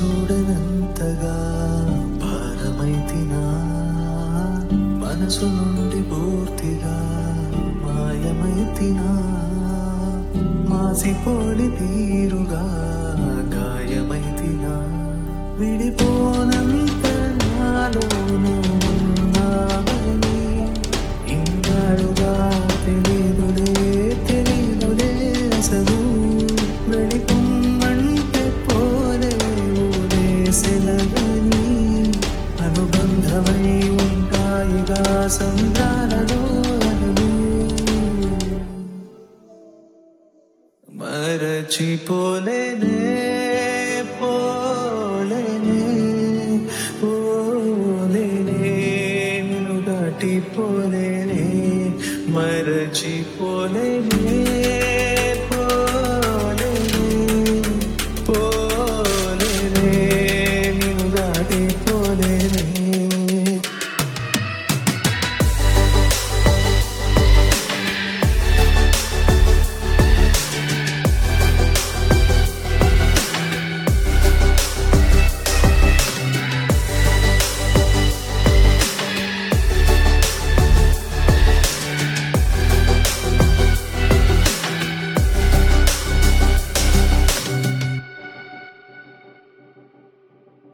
చూడనంతగా భారమైతినా మనసు నుండి పూర్తిగా మాయమైతినా మాసిపోని తీరుగా గాయమైతినా విడిపోనంత నాలోను ఉన్నావని ఇన్నాళ్ళుగా తెలియదులే తెలియదులే అసలు వెళ్ళిపోమ్మంటే పోలే ఊరేసెలగని అనుబంధమై ఉంటాయిగా సంద్రాలలో అలలు. మరచిపోలేనే పోలేనే పోలేనే నిన్ను దాటిపోలేనే మరచిపోలేనే